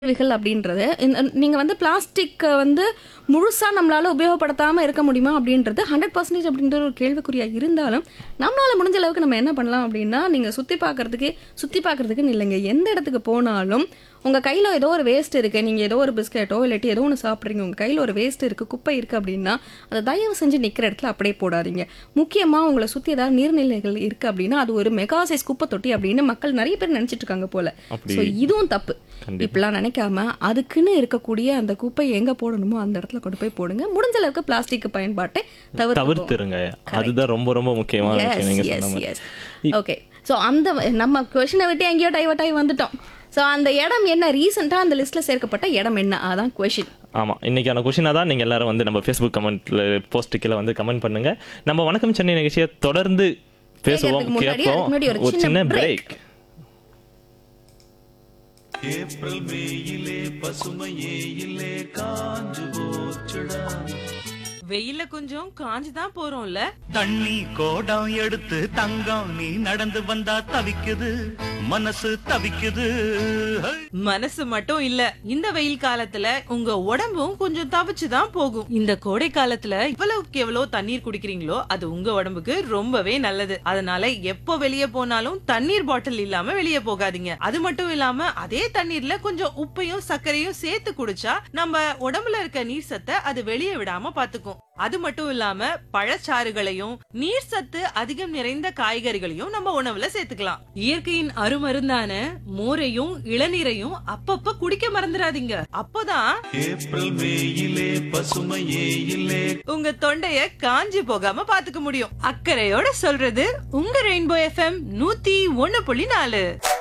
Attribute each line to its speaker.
Speaker 1: கேள்விகள் அப்படின்றது இந்த- நீங்க வந்து பிளாஸ்டிக் வந்து முழுசா நம்மளால உபயோகப்படுத்தாம இருக்க முடியுமா அப்படின்றது ஹண்ட்ரட் பர்சன்டேஜ் அப்படின்ற ஒரு கேள்விக்குறியா இருந்தாலும் நம்மளால முடிஞ்ச அளவுக்கு நம்ம என்ன பண்ணலாம் அப்படின்னா நீங்க சுத்தி பார்க்கறதுக்கு சுத்தி பார்க்கறதுக்குன்னு இல்லைங்க எந்த இடத்துக்கு போனாலும் உங்க கையில ஏதோ ஒரு வேஸ்ட் இருக்கு நீங்க ஏதோ ஒரு பிஸ்கெட்டோ இல்லாட்டி ஏதோ ஒன்று சாப்பிட்றீங்க உங்க கையில ஒரு வேஸ்ட் இருக்கு குப்பை இருக்கு அப்படின்னா அதை தயவு செஞ்சு நிக்கிற இடத்துல அப்படியே போடாதீங்க முக்கியமா உங்களை சுத்தி ஏதாவது நீர்நிலைகள் இருக்கு அப்படின்னா அது ஒரு மெகா சைஸ் குப்பை தொட்டி அப்படின்னு மக்கள் நிறைய பேர் நினைச்சிட்டு இருக்காங்க போல
Speaker 2: அப்படி.
Speaker 1: ஸோ இதுவும் தப்பு
Speaker 2: கண்டிப்பா.
Speaker 1: இப்படிலாம் நினைக்காம அதுக்குன்னு இருக்கக்கூடிய அந்த குப்பை எங்க போடணுமோ அந்த இடத்துல கொண்டு போய் போடுங்க முடிஞ்ச அளவுக்கு பிளாஸ்டிக் பயன்பாட்டை தவிர்த்து
Speaker 2: தவிர்த்துருங்க அதுதான் ரொம்ப ரொம்ப முக்கியமான விஷயம் நீங்க சொன்ன மாதிரி
Speaker 1: ஓகே ஸோ அந்த நம்ம கொஷினை விட்டு எங்கேயோ டைவர்ட் ஆகி வந்துட்டோம் ஸோ அந்த இடம் என்ன ரீசெண்டாக அந்த லிஸ்ட்ல சேர்க்கப்பட்ட இடம் என்ன அதான் கொஷின்
Speaker 2: ஆமா இன்னைக்கான கொஷினாக தான் நீங்க எல்லாரும் வந்து நம்ம ஃபேஸ்புக் கமெண்ட்ல போஸ்ட் கீழே வந்து கமெண்ட் பண்ணுங்க நம்ம வணக்கம் சென்னை நிகழ்ச்சியை தொடர்ந்து பேசுவோம்
Speaker 1: கேட்கறதுக்கு முன்னாடி,
Speaker 2: கேட்போம்
Speaker 1: அதுக்கு முன்னாடி ஒரு
Speaker 2: ஒரு
Speaker 1: சின்ன
Speaker 2: சின்ன
Speaker 1: break.
Speaker 2: பிரேக்
Speaker 3: ஏப்ரல் மேயிலே பசுமையே இல்லே காஞ்சு போச்சுடா
Speaker 4: வெயில கொஞ்சம் காஞ்சு தான் போறோம்ல
Speaker 5: தண்ணி கோடம் எடுத்து தங்கம் நீ நடந்து வந்தா தவிக்குது மனசு தவிக்குது ஹை!
Speaker 4: மனசு மட்டும் இல்ல இந்த வெயில் காலத்துல உங்க உடம்பும் கொஞ்சம் தவிச்சு தான் போகும் இந்த கோடை காலத்துல இவ்வளவுக்கு எவ்வளவு தண்ணீர் குடிக்கிறீங்களோ அது உங்க உடம்புக்கு ரொம்பவே நல்லது அதனால எப்போ வெளியே போனாலும் தண்ணீர் பாட்டில் இல்லாம வெளியே போகாதீங்க அது மட்டும் இல்லாம அதே தண்ணீர்ல கொஞ்சம் உப்பையும் சர்க்கரையும் சேர்த்து குடிச்சா நம்ம உடம்புல இருக்க நீர் சத்தை அது வெளியே விடாம பாத்துக்கும் அது மட்டும் இல்லாம பழச்சாறுகளையும் நீர் சத்து அதிகம் நிறைந்த காய்கறிகளையும் நம்ம உணவுல சேர்த்துக்கலாம் இயற்கையின் அருமருந்தான மோரையும் இளநீரையும் அப்பப்ப குடிக்க மறந்துடாதீங்க அப்போதான்
Speaker 3: ஏப்ரல் மேயிலே பசுமையே இல்லே
Speaker 4: உங்க தொண்டைய காஞ்சி போகாம பாத்துக்க முடியும் அக்கறையோட சொல்றது உங்க ரெயின்போ எஃப்எம் நூத்தி ஒண்ணு புள்ளி நாலு